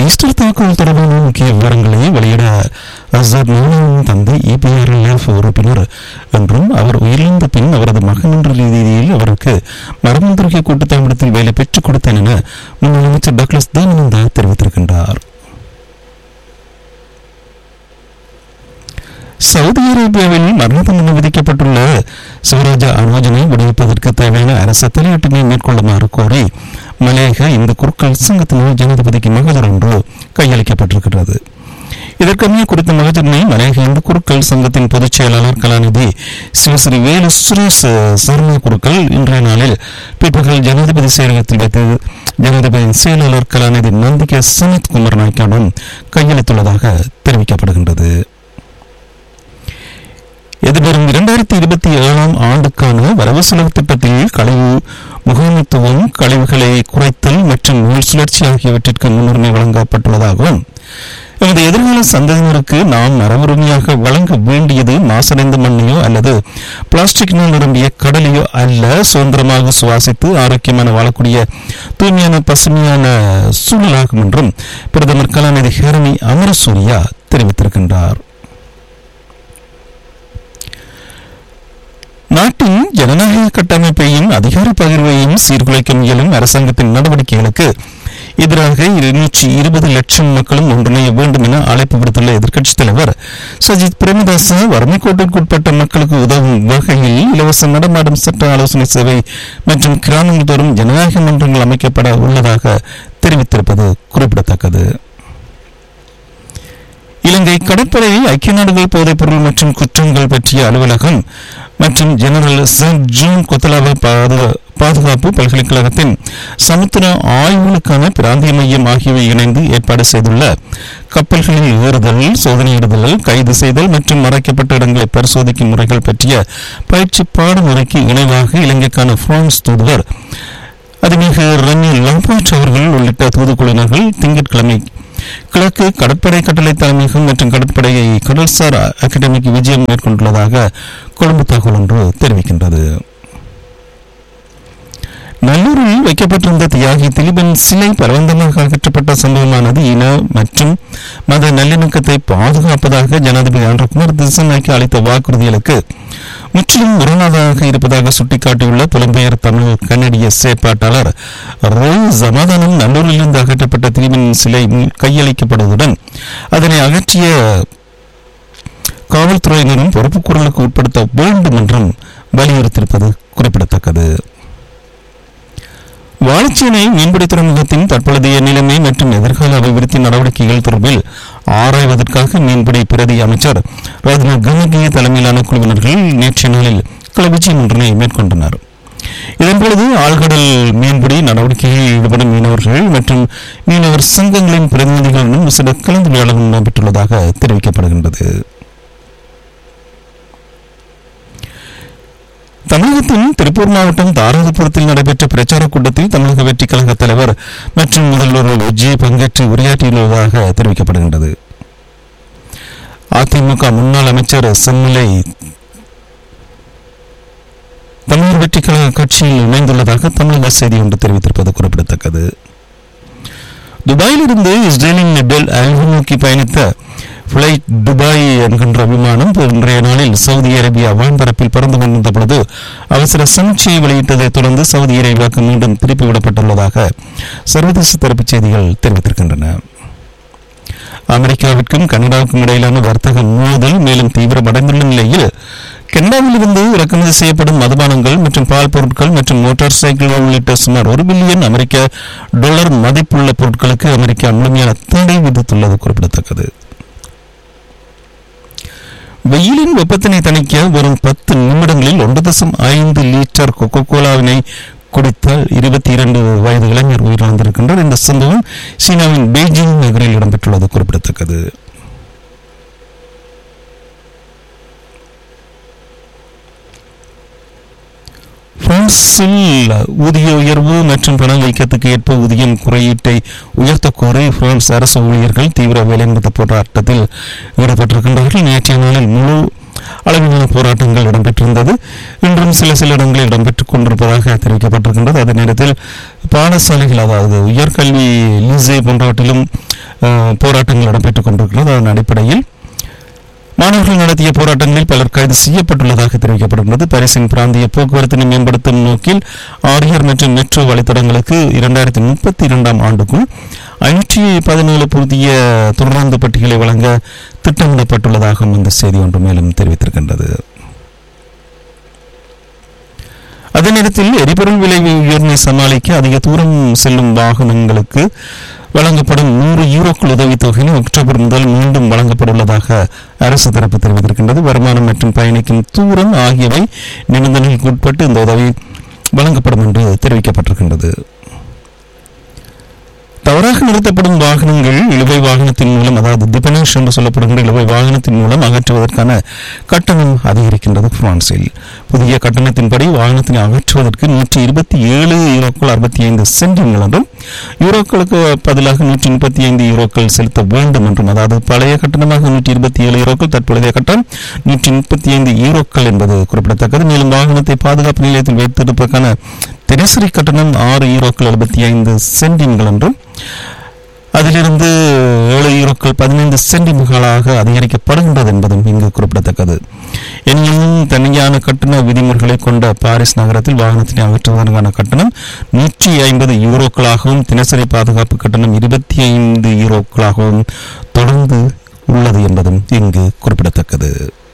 Easter தாக்குதல் தொடர்பான முக்கிய விவரங்களை வெளியிட அசாத் மௌலாவின் தந்தை இபிஆர்எல்எஃப் உறுப்பினர் என்றும் அவர் உயிரிழந்த பின் அவரது மகன் என்ற ரீதியில் அவருக்கு மரமந்திரிகை கூட்டுத்தாமிடத்தில் வேலை பெற்றுக் கொடுத்தேன் என முன்னாள் அமைச்சர் டக்ளஸ் தேவானந்தா தெரிவித்திருக்கின்றார் சவுதி அரேபியாவில் மரண தண்டனை விதிக்கப்பட்டுள்ள சிவராஜா அனுஜனை விடுவிப்பதற்கு தேவையான அரசு தலையீட்டினை மேற்கொள்ளுமாறு கோரி மலேக இந்த குறுக்கள் சங்கத்தினர் ஜனாதிபதிக்கு மகஜர் ஒன்று கையளிக்கப்பட்டிருக்கிறது இதற்கமைய குறித்த மகஜரினை மலேக இந்து குருக்கள் சங்கத்தின் பொதுச் செயலாளர் கலாநிதி சிவஸ்ரீ வேலு சுரேஷ் சர்மா குருக்கள் இன்றைய நாளில் பிற்பகல் ஜனாதிபதி செயலகத்தில் வைத்து ஜனாதிபதியின் செயலாளர் கலாநிதி நந்திகே சனத் குமார் நாய்க்கானும் கையளித்துள்ளதாக தெரிவிக்கப்படுகின்றது எதிர்வரும் இரண்டாயிரத்தி இருபத்தி ஏழாம் ஆண்டுக்கான வரவு செலவு திட்டத்தில் கழிவு முகாமைத்துவம் கழிவுகளை குறைத்தல் மற்றும் நூல் சுழற்சி ஆகியவற்றிற்கு முன்னுரிமை வழங்கப்பட்டுள்ளதாகவும் எமது எதிர்கால சந்ததியினருக்கு நாம் மரபுரிமையாக வழங்க வேண்டியது மாசடைந்த மண்ணையோ அல்லது பிளாஸ்டிக்கினால் நிரம்பிய கடலையோ அல்ல சுதந்திரமாக சுவாசித்து ஆரோக்கியமான வாழக்கூடிய தூய்மையான பசுமையான சூழலாகும் என்றும் பிரதமர் கலாநிதி ஹேரணி அமரசூரியா தெரிவித்திருக்கின்றார் நாட்டின் ஜனநாயக கட்டமைப்பையும் அதிகார பகிர்வையும் சீர்குலைக்க முயலும் அரசாங்கத்தின் நடவடிக்கைகளுக்கு எதிராக இருநூற்றி இருபது லட்சம் மக்களும் ஒன்றிணைய வேண்டும் என அழைப்பு விடுத்துள்ள எதிர்க்கட்சித் தலைவர் சஜித் பிரேமதாச வறுமை கோட்டிற்குட்பட்ட மக்களுக்கு உதவும் வகையில் இலவச நடமாடும் சட்ட ஆலோசனை சேவை மற்றும் கிராமங்கள் தோறும் ஜனநாயக மன்றங்கள் அமைக்கப்பட உள்ளதாக தெரிவித்திருப்பது குறிப்பிடத்தக்கது இலங்கை கடற்படை ஐக்கிய நாடுகள் போதைப்பொருள் மற்றும் குற்றங்கள் பற்றிய அலுவலகம் மற்றும் ஜெனரல் சென்ட் ஜூன் கொத்தலாவ பாதுகாப்பு பல்கலைக்கழகத்தின் சமுத்திர ஆய்வுகளுக்கான பிராந்திய மையம் ஆகியவை இணைந்து ஏற்பாடு செய்துள்ள கப்பல்களில் ஏறுதல் சோதனையிடுதல் கைது செய்தல் மற்றும் மறைக்கப்பட்ட இடங்களை பரிசோதிக்கும் முறைகள் பற்றிய பயிற்சி பாடமுறைக்கு இணைவாக இலங்கைக்கான பிரான்ஸ் தூதுவர் அதுமிக ரனி லம்பாட் அவர்கள் உள்ளிட்ட தூதுக்குழுவினர்கள் திங்கட்கிழமை கிழக்கு கடற்படை கட்டளை தலைமையகம் மற்றும் கடற்படை கடல்சார் அகாடமிக்கு விஜயம் மேற்கொண்டுள்ளதாக கொழும்பு தகவல் ஒன்று தெரிவிக்கின்றது நல்லூரில் வைக்கப்பட்டிருந்த தியாகி திலீபன் சிலை பலவந்தமாக அகற்றப்பட்ட சம்பவமானது இன மற்றும் மத நல்லிணக்கத்தை பாதுகாப்பதாக ஜனாதிபதி ஆண்டகுமார் திசநாய்க்கு அளித்த வாக்குறுதிகளுக்கு முற்றிலும் முரணாதாக இருப்பதாக சுட்டிக்காட்டியுள்ள புலம்பெயர் தமிழ் கன்னடிய செயற்பாட்டாளர் ரோய் சமாதானம் நல்லூரிலிருந்து அகற்றப்பட்ட திலீபன் சிலை கையளிக்கப்படுவதுடன் அதனை அகற்றிய காவல்துறையினரும் பொறுப்புக்கூறலுக்கு உட்படுத்த வேண்டும் என்றும் வலியுறுத்தியிருப்பது குறிப்பிடத்தக்கது வாழைச்சேனை மீன்பிடி துறைமுகத்தின் தற்பொழுதைய நிலைமை மற்றும் எதிர்கால அபிவிருத்தி நடவடிக்கைகள் தொடர்பில் ஆராய்வதற்காக மீன்பிடி பிரதி அமைச்சர் ராஜ்னா கனகிய தலைமையிலான குழுவினர்கள் நேற்றைய நாளில் கிளர்ச்சி ஒன்றினை மேற்கொண்டனர் இதன்பொழுது ஆழ்கடல் மீன்பிடி நடவடிக்கைகளில் ஈடுபடும் மீனவர்கள் மற்றும் மீனவர் சங்கங்களின் பிரதிநிதிகளுடன் சில கலந்துரையாடல்கள் நடைபெற்றுள்ளதாக தெரிவிக்கப்படுகின்றது தமிழகத்தின் திருப்பூர் மாவட்டம் தாராபுரத்தில் நடைபெற்ற பிரச்சார கூட்டத்தில் தமிழக வெற்றி கழக தலைவர் மற்றும் முதல்வர் விஜய் பங்கேற்று உரையாற்றியுள்ளதாக தெரிவிக்கப்படுகின்றது அதிமுக முன்னாள் அமைச்சர் செம்மலை தமிழர் வெற்றி கழக கட்சியில் இணைந்துள்ளதாக தமிழக செய்தி ஒன்று தெரிவித்திருப்பது குறிப்பிடத்தக்கது துபாயிலிருந்து இஸ்ரேலின் டெல் அல்வு நோக்கி பயணித்த பிளைட் துபாய் என்கின்ற விமானம் இன்றைய நாளில் சவுதி அரேபியா வான்பரப்பில் பறந்து கொண்டிருந்த பொழுது அவசர சமீட்சையை வெளியிட்டதைத் தொடர்ந்து சவுதி அரேபியாவுக்கு மீண்டும் திருப்பி விடப்பட்டுள்ளதாக சர்வதேச தரப்பு செய்திகள் தெரிவித்திருக்கின்றன அமெரிக்காவிற்கும் கனடாவுக்கும் இடையிலான வர்த்தக மோதல் மேலும் தீவிரமடைந்துள்ள நிலையில் கனடாவிலிருந்து இறக்குமதி செய்யப்படும் மதுபானங்கள் மற்றும் பால் பொருட்கள் மற்றும் மோட்டார் சைக்கிள்கள் உள்ளிட்ட சுமார் ஒரு பில்லியன் அமெரிக்க டாலர் மதிப்புள்ள பொருட்களுக்கு அமெரிக்கா முழுமையான தடை விதித்துள்ளது குறிப்பிடத்தக்கது வெயிலின் வெப்பத்தினை தணிக்க வரும் பத்து நிமிடங்களில் ஒன்று தசம் ஐந்து லிட்டர் கொக்கோ கோலாவினை குடித்தால் இருபத்தி இரண்டு வயது இளைஞர் உயிரிழந்திருக்கின்றார் இந்த சம்பவம் சீனாவின் பெய்ஜிங் நகரில் இடம்பெற்றுள்ளது குறிப்பிடத்தக்கது பிரான்சில் ஊதிய உயர்வு மற்றும் பண வைக்கத்துக்கு ஏற்ப ஊதியம் குறையீட்டை உயர்த்த கோரி பிரான்ஸ் அரசு ஊழியர்கள் தீவிர வேலைநிறுத்த போராட்டத்தில் ஈடுபட்டிருக்கின்றார்கள் நேற்றைய நாளில் முழு அளவிலான போராட்டங்கள் இடம்பெற்றிருந்தது இன்றும் சில சில இடங்களில் இடம்பெற்றுக் கொண்டிருப்பதாக தெரிவிக்கப்பட்டிருக்கின்றது அதே நேரத்தில் பாடசாலைகள் அதாவது உயர்கல்வி லீசே போன்றவற்றிலும் அஹ், போராட்டங்கள் நடைபெற்றுக் கொண்டிருக்கிறது அதன் அடிப்படையில் மாணவர்கள் நடத்திய போராட்டங்களில் பலர் கைது செய்யப்பட்டுள்ளதாக தெரிவிக்கப்படுகிறது பாரிஸின் பிராந்திய போக்குவரத்தினை மேம்படுத்தும் நோக்கில் ஆரியர் மற்றும் மெட்ரோ வழித்தடங்களுக்கு இரண்டாயிரத்தி முப்பத்தி இரண்டாம் ஆண்டுக்குள் ஐநூற்றி பதினேழு புதிய தொடர்ந்து பட்டியலை வழங்க திட்டமிடப்பட்டுள்ளதாகவும் இந்த செய்தி ஒன்று மேலும் தெரிவித்திருக்கின்றது அதே நேரத்தில் எரிபொருள் விலை உயர்வை சமாளிக்க அதிக தூரம் செல்லும் வாகனங்களுக்கு வழங்கப்படும் நூறு யூரோக்கள் உதவித்தொகையை அக்டோபர் முதல் மீண்டும் வழங்கப்பட உள்ளதாக அரசு தரப்பு தெரிவித்திருக்கின்றது வருமானம் மற்றும் பயணிக்கும் தூரம் ஆகியவை நிபந்தனைகளுக்கு உட்பட்டு இந்த உதவி வழங்கப்படும் என்று தெரிவிக்கப்பட்டிருக்கின்றது தவறாக நிறுத்தப்படும் வாகனங்கள் இழுவை வாகனத்தின் மூலம் அதாவது டிபனேஷ் என்று சொல்லப்படுகின்ற இழுவை வாகனத்தின் மூலம் அகற்றுவதற்கான கட்டணம் அதிகரிக்கின்றது பிரான்சில் புதிய கட்டணத்தின்படி வாகனத்தினை அகற்றுவதற்கு நூற்றி இருபத்தி ஏழு யூரோக்கள் அறுபத்தி ஐந்து சென்டிங்கள் என்றும் யூரோக்களுக்கு பதிலாக நூற்றி முப்பத்தி ஐந்து யூரோக்கள் செலுத்த வேண்டும் என்றும் அதாவது பழைய கட்டணமாக நூற்றி இருபத்தி ஏழு யூரோக்கள் தற்பொழுதைய கட்டணம் நூற்றி முப்பத்தி ஐந்து யூரோக்கள் என்பது குறிப்பிடத்தக்கது மேலும் வாகனத்தை பாதுகாப்பு நிலையத்தில் வைத்திருப்பதற்கான தினசரி கட்டணம் ஆறு யூரோக்கள் எழுபத்தி ஐந்து சென்டின்கள் என்றும் அதிலிருந்து ஏழு யூரோக்கள் பதினைந்து சென்டிமுகளாக அதிகரிக்கப்படுகின்றது என்பதும் இங்கு குறிப்பிடத்தக்கது எனினும் தனியான கட்டண விதிமுறைகளை கொண்ட பாரிஸ் நகரத்தில் வாகனத்தினை அகற்றுவதற்கான கட்டணம் நூற்றி ஐம்பது யூரோக்களாகவும் தினசரி பாதுகாப்பு கட்டணம் இருபத்தி ஐந்து யூரோக்களாகவும் தொடர்ந்து உள்ளது என்பதும் இங்கு குறிப்பிடத்தக்கது